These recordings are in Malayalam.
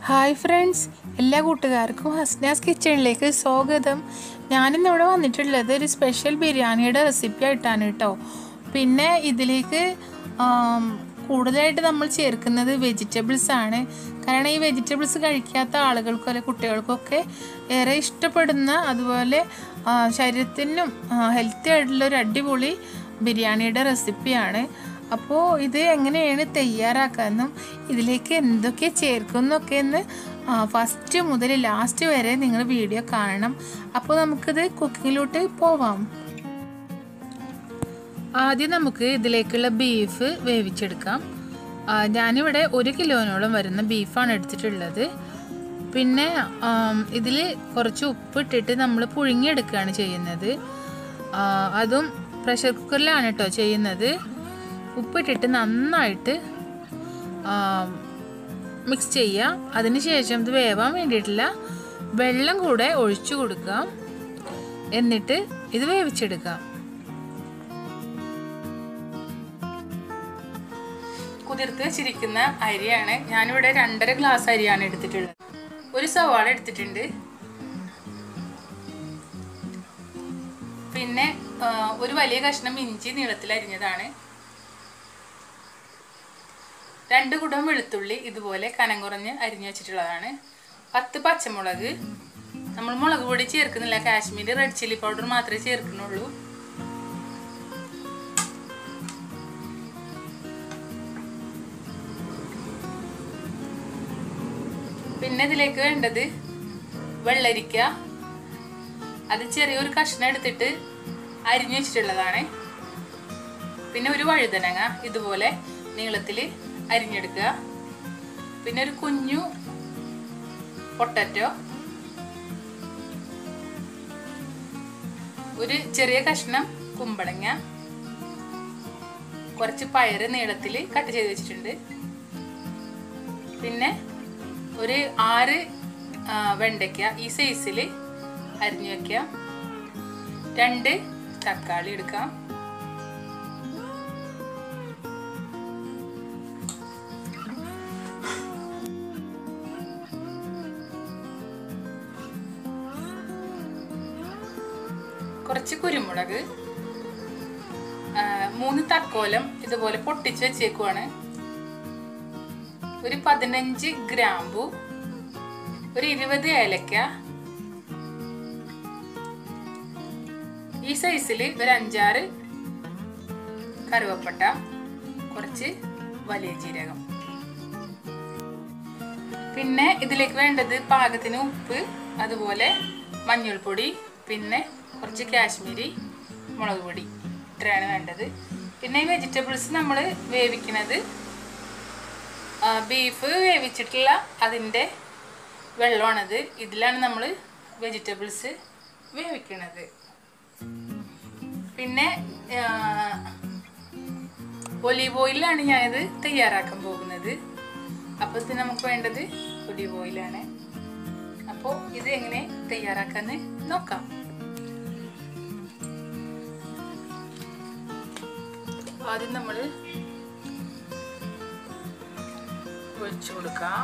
ഹായ് ഫ്രണ്ട്സ് എല്ലാ കൂട്ടുകാർക്കും ഹസ്നാസ് കിച്ചണിലേക്ക് സ്വാഗതം ഞാനിന്ന് ഇവിടെ വന്നിട്ടുള്ളത് ഒരു സ്പെഷ്യൽ ബിരിയാണിയുടെ റെസിപ്പി ആയിട്ടാണ് കേട്ടോ പിന്നെ ഇതിലേക്ക് ആം, കൂടുതലായിട്ട് നമ്മൾ ചേർക്കുന്നത് വെജിറ്റബിൾസ് ആണ് കാരണം ഈ വെജിറ്റബിൾസ് കഴിക്കാത്ത ആളുകൾക്കും അല്ലെങ്കിൽ കുട്ടികൾക്കൊക്കെ ഏറെ ഇഷ്ടപ്പെടുന്ന അതുപോലെ ആ, ശരീരത്തിനും ഹെൽത്തി ആയിട്ടുള്ള ഒരു അടിപൊളി ബിരിയാണിയുടെ റെസിപ്പിയാണ് അപ്പോൾ ഇത് എങ്ങനെയാണ് തയ്യാറാക്കാമെന്നും ഇതിലേക്ക് എന്തൊക്കെ ചേർക്കുന്നൊക്കെ എന്ന് ഫസ്റ്റ് മുതൽ ലാസ്റ്റ് വരെ നിങ്ങൾ വീഡിയോ കാണണം അപ്പോൾ നമുക്കിത് കുക്കിങ്ങിലോട്ട് പോവാം ആദ്യം നമുക്ക് ഇതിലേക്കുള്ള ബീഫ് വേവിച്ചെടുക്കാം ആ, ഞാനിവിടെ ഒരു കിലോനോളം വരുന്ന ബീഫാണ് എടുത്തിട്ടുള്ളത് പിന്നെ ഇതിൽ കുറച്ച് ഉപ്പ് ഇട്ടിട്ട് നമ്മൾ പുഴുങ്ങിയെടുക്കുകയാണ് ചെയ്യുന്നത് ആ, അതും പ്രഷർ കുക്കറിലാണ് കേട്ടോ ചെയ്യുന്നത് ഉപ്പിട്ടിട്ട് നന്നായിട്ട് മിക്സ് ചെയ്യുക അതിന് ശേഷം ഇത് വേവാൻ വേണ്ടിയിട്ടില്ല വെള്ളം കൂടെ ഒഴിച്ചു കൊടുക്കാം എന്നിട്ട് ഇത് വേവിച്ചെടുക്കാം കുതിർത്ത് വെച്ചിരിക്കുന്ന അരിയാണ് ഞാനിവിടെ രണ്ടര ഗ്ലാസ് അരിയാണ് എടുത്തിട്ടുള്ളത് ഒരു സവാള എടുത്തിട്ടുണ്ട് പിന്നെ ആ, ഒരു വലിയ കഷ്ണം ഇഞ്ചി നീളത്തിൽ അരിഞ്ഞതാണ് രണ്ട് കുടം വെളുത്തുള്ളി ഇതുപോലെ കനം കുറഞ്ഞ് അരിഞ്ഞു വെച്ചിട്ടുള്ളതാണ് പത്ത് പച്ചമുളക് നമ്മൾ മുളക് പൊടി ചേർക്കുന്നില്ല കാശ്മീരി റെഡ് ചില്ലി പൗഡർ മാത്രമേ ചേർക്കുന്നുള്ളൂ പിന്നെ ഇതിലേക്ക് വേണ്ടത് വെള്ളരിക്ക അത് ചെറിയൊരു കഷ്ണം എടുത്തിട്ട് അരിഞ്ഞു വെച്ചിട്ടുള്ളതാണ് പിന്നെ ഒരു വഴുതനങ്ങ ഇതുപോലെ നീളത്തിൽ അരിഞ്ഞെടുക്കുക പിന്നെ ഒരു കുഞ്ഞു പൊട്ടറ്റോ ഒരു ചെറിയ കഷ്ണം കുമ്പളങ്ങ കുറച്ച് പയറ് നീളത്തിൽ കട്ട് ചെയ്ത് വെച്ചിട്ടുണ്ട് പിന്നെ ഒരു ആറ് ആ, വെണ്ടയ്ക്ക ഈ സൈസിൽ അരിഞ്ഞു വെക്കുക രണ്ട് തക്കാളി എടുക്കാം കുറച്ച് കുരുമുളക് ആ, മൂന്ന് തക്കോലം ഇതുപോലെ പൊട്ടിച്ച് വെച്ചേക്കുവാണ് ഒരു പതിനഞ്ച് ഗ്രാമ്പു ഒരു ഇരുപത് ഏലക്ക ഈ സൈസിൽ ഒരു അഞ്ചാറ് കറുവപ്പട്ട കുറച്ച് വലിയ ജീരകം പിന്നെ ഇതിലേക്ക് വേണ്ടത് പാകത്തിന് ഉപ്പ് അതുപോലെ മഞ്ഞൾപ്പൊടി പിന്നെ കുറച്ച് കാശ്മീരി മുളക് പൊടി ഇത്രയാണ് വേണ്ടത് പിന്നെ ഈ വെജിറ്റബിൾസ് നമ്മൾ വേവിക്കുന്നത് ആ, ബീഫ് വേവിച്ചിട്ടുള്ള അതിൻ്റെ വെള്ളമാണത് ഇതിലാണ് നമ്മൾ വെജിറ്റബിൾസ് വേവിക്കുന്നത് പിന്നെ ഒലീവ് ഓയിലാണ് ഞാനിത് തയ്യാറാക്കാൻ പോകുന്നത് അപ്പോൾ ഇത് നമുക്ക് വേണ്ടത് ഒലീവ് ഓയിലാണ് അപ്പോൾ ഇത് എങ്ങനെ തയ്യാറാക്കാന്ന് നോക്കാം ആദ്യം നമ്മൾ ഒഴിച്ചു കൊടുക്കാം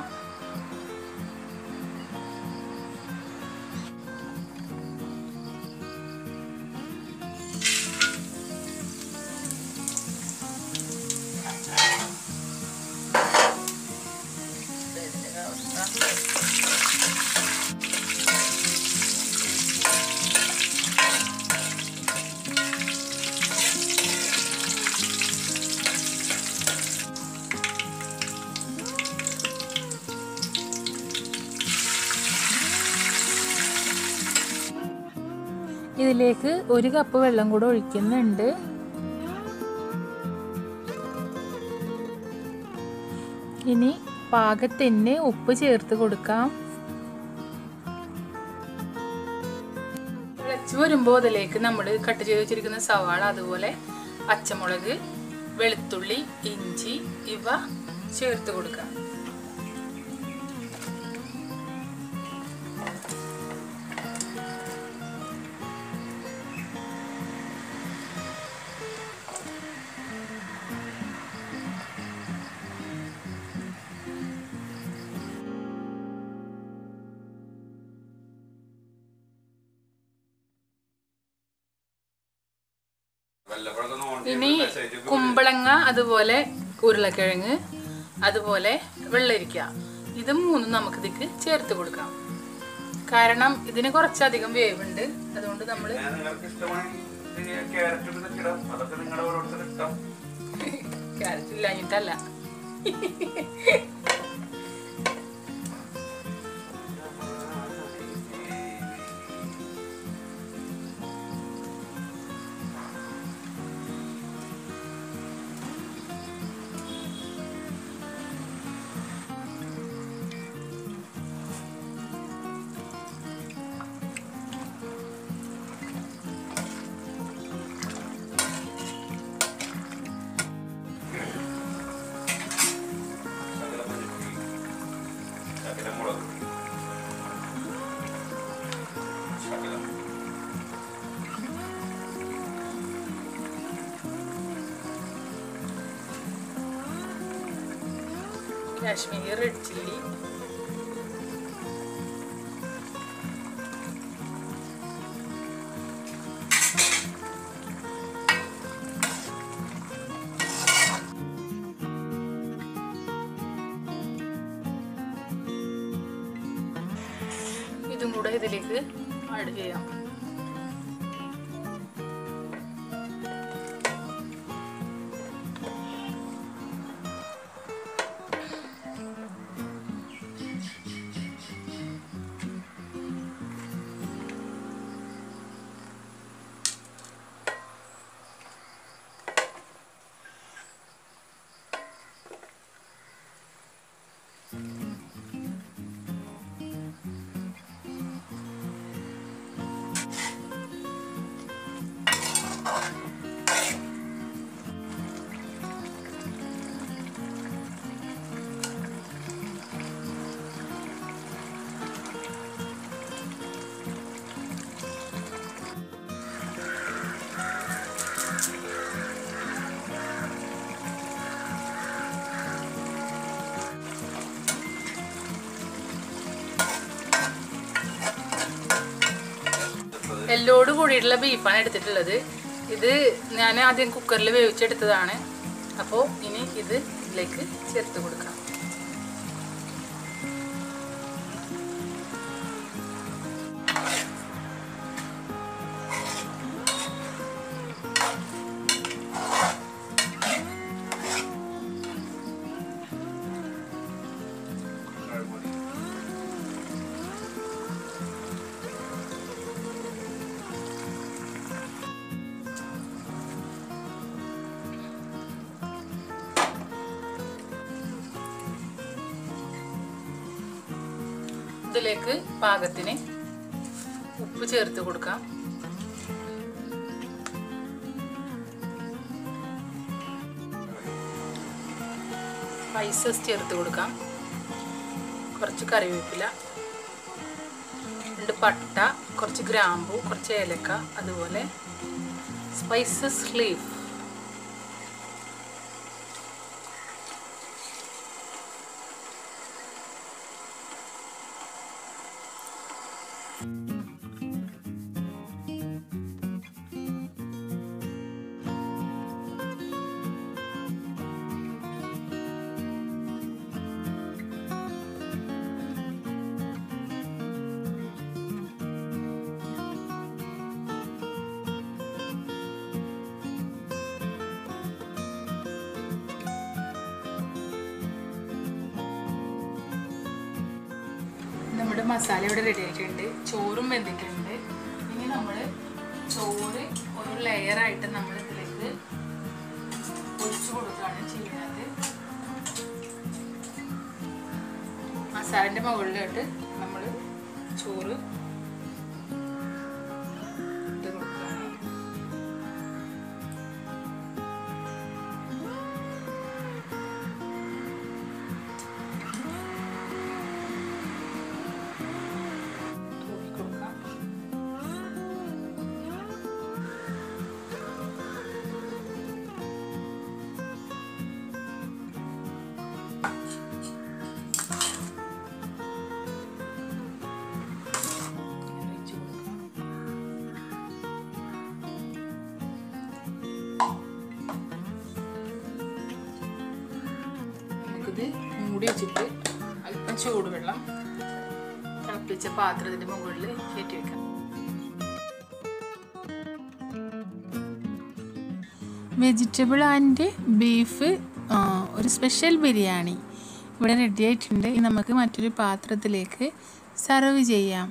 ഇതിലേക്ക് ഒരു കപ്പ് വെള്ളം കൂടെ ഒഴിക്കുന്നുണ്ട് ഇനി പാകത്തിന് ഉപ്പ് ചേർത്ത് കൊടുക്കാം തിളച്ച് വരുമ്പോൾ അതിലേക്ക് നമ്മൾ കട്ട് ചെയ്ത് വെച്ചിരിക്കുന്ന സവാള അതുപോലെ പച്ചമുളക് വെളുത്തുള്ളി ഇഞ്ചി ഇവ ചേർത്ത് കൊടുക്കാം വല്ലപ്പോഴൊക്കെ നോൺ ഇനി കുമ്പളങ്ങ അതുപോലെ ഉരുളക്കിഴങ്ങ് അതുപോലെ വെള്ളരിക്ക ഇത് മൂന്നും നമുക്ക് ഇതിക്ക് ചേർത്ത് കൊടുക്കാം കാരണം ഇതിന് കുറച്ചധികം വേവുണ്ട് അതുകൊണ്ട് നമ്മൾ നിങ്ങൾക്ക് ഇഷ്ടമാണെങ്കിൽ ക്യാരറ്റ് ഇതൊക്കെ ഇടാം അതൊക്കെ നിങ്ങളുടെ ഓരോരുത്തരുടെ ഇഷ്ടം ക്യാരറ്റ് ഇല്ലാഞ്ഞിട്ടല്ല ശകല മഞ്ഞപ്പൊടി ശകല മുളക് പൊടി ശകലം കാശ്മീരി റെഡ് ചില്ലി ഇതും കൂടെ ഇതിലേക്ക് ആഡ് ചെയ്യാം എല്ലോട് കൂടിയിട്ടുള്ള ബീഫാണ് എടുത്തിട്ടുള്ളത് ഇത് ഞാൻ ആദ്യം കുക്കറിൽ വേവിച്ചെടുത്തതാണ് അപ്പോൾ ഇനി ഇത് ഇതിലേക്ക് ചേർത്ത് കൊടുക്കാം മുളക് പൊടി ഇതിലേക്ക് പാകത്തിന് ഉപ്പ് ചേർത്ത് കൊടുക്കാം സ്പൈസസ് ചേർത്ത് കൊടുക്കാം കുറച്ച് കറിവേപ്പില രണ്ട് പട്ട കുറച്ച് ഗ്രാമ്പു കുറച്ച് ഏലക്ക അതുപോലെ സ്പൈസസ് ലീഫ് നമ്മുടെ മസാല ഇവിടെ റെഡി ആയിട്ടുണ്ട് ചോറും വെന്തിട്ടുണ്ട് ഇനി നമ്മൾ ചോറ് ഒരു ലെയറായിട്ട് നമ്മൾ ഇതിലേക്ക് ഒഴിച്ചു കൊടുക്കുകയാണ് ചെയ്യുന്നത് മസാലൻ്റെ മുകളിലോട്ട് നമ്മൾ ചോറ് ഇട്ട് കൊടുക്കുകയാണ് തൂക്കി കൊടുക്കാം നമുക്കിത് മൂടി വെച്ചിട്ട് അല്പം ചൂടുവെള്ളം തിളപ്പിച്ച പാത്രത്തിൻ്റെ മുകളിൽ കയറ്റി വെക്കാം വെജിറ്റബിൾ ആൻഡ് ബീഫ് ഒരു സ്പെഷ്യൽ ബിരിയാണി ഇവിടെ റെഡി ആയിട്ടുണ്ട് ഇനി നമുക്ക് മറ്റൊരു പാത്രത്തിലേക്ക് സർവ് ചെയ്യാം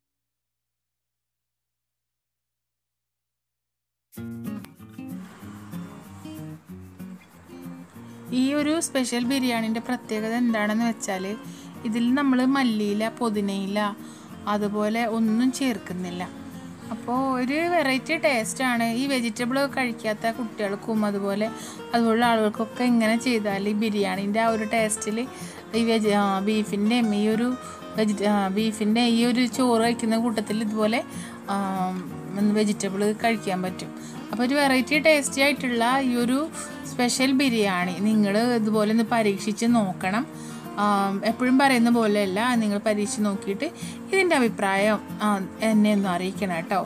ഈ ഒരു സ്പെഷ്യൽ ബിരിയാണിൻ്റെ പ്രത്യേകത എന്താണെന്ന് വെച്ചാൽ ഇതിൽ നമ്മൾ മല്ലിയില പുതിനയില അതുപോലെ ഒന്നും ചേർക്കുന്നില്ല അപ്പോൾ ഒരു വെറൈറ്റി ടേസ്റ്റാണ് ഈ വെജിറ്റബിൾ കഴിക്കാത്ത കുട്ടികൾക്കും അതുപോലെ അതുപോലുള്ള ആളുകൾക്കൊക്കെ ഇങ്ങനെ ചെയ്താൽ ഈ ബിരിയാണീൻ്റെ ആ ഒരു ടേസ്റ്റിൽ ഈ വെജ് ബീഫിൻ്റെയും ഈ ഒരു വെജിറ്റ ബീഫിൻ്റെ ഈ ഒരു ചോറ് കഴിക്കുന്ന കൂട്ടത്തിൽ ഇതുപോലെ വെജിറ്റബിൾ കഴിക്കാൻ പറ്റും അപ്പോൾ ഒരു വെറൈറ്റി ടേസ്റ്റി ആയിട്ടുള്ള ഈ ഒരു സ്പെഷ്യൽ ബിരിയാണി നിങ്ങൾ ഇതുപോലെ ഒന്ന് പരീക്ഷിച്ച് നോക്കണം എപ്പോഴും പറയുന്ന പോലെയല്ല നിങ്ങൾ പരീക്ഷിച്ച് നോക്കിയിട്ട് ഇതിൻ്റെ അഭിപ്രായം ആ, എന്നെ ഒന്ന് അറിയിക്കണം കേട്ടോ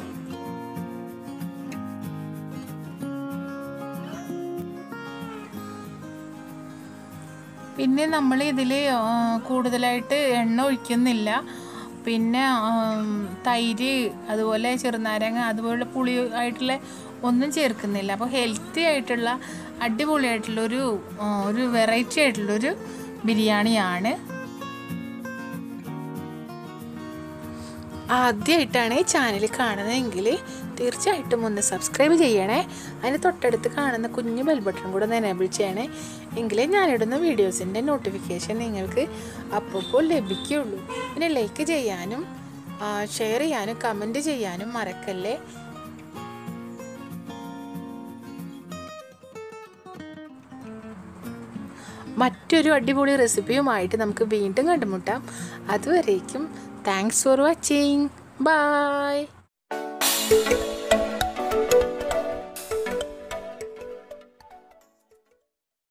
പിന്നെ നമ്മൾ ഇതിൽ കൂടുതലായിട്ട് എണ്ണ ഒഴിക്കുന്നില്ല പിന്നെ ആം, തൈര് അതുപോലെ ചെറുനാരങ്ങ അതുപോലുള്ള പുളി ആയിട്ടുള്ള ഒന്നും ചേർക്കുന്നില്ല അപ്പോൾ ഹെൽത്തി ആയിട്ടുള്ള അടിപൊളിയായിട്ടുള്ളൊരു ആ, ഒരു വെറൈറ്റി ആയിട്ടുള്ളൊരു ബിരിയാണിയാണ് ആദ്യമായിട്ടാണ് ഈ ചാനൽ കാണുന്നതെങ്കിൽ തീർച്ചയായിട്ടും ഒന്ന് സബ്സ്ക്രൈബ് ചെയ്യണേ അതിന് തൊട്ടടുത്ത് കാണുന്ന കുഞ്ഞു ബെൽ ബട്ടൺ കൂടെ ഒന്ന് എനേബിൾ ചെയ്യണേ എങ്കിലേ ഞാനിടുന്ന വീഡിയോസിൻ്റെ നോട്ടിഫിക്കേഷൻ നിങ്ങൾക്ക് അപ്പോൾ ലഭിക്കുകയുള്ളൂ പിന്നെ ലൈക്ക് ചെയ്യാനും ഷെയർ ചെയ്യാനും കമൻറ്റ് ചെയ്യാനും മറക്കല്ലേ മറ്റൊരു അടിപൊളി റെസിപ്പിയുമായിട്ട് നമുക്ക് വീണ്ടും കണ്ടുമുട്ടാം അതുവരേക്കും താങ്ക്സ് ഫോർ വാച്ചിങ് ബൈ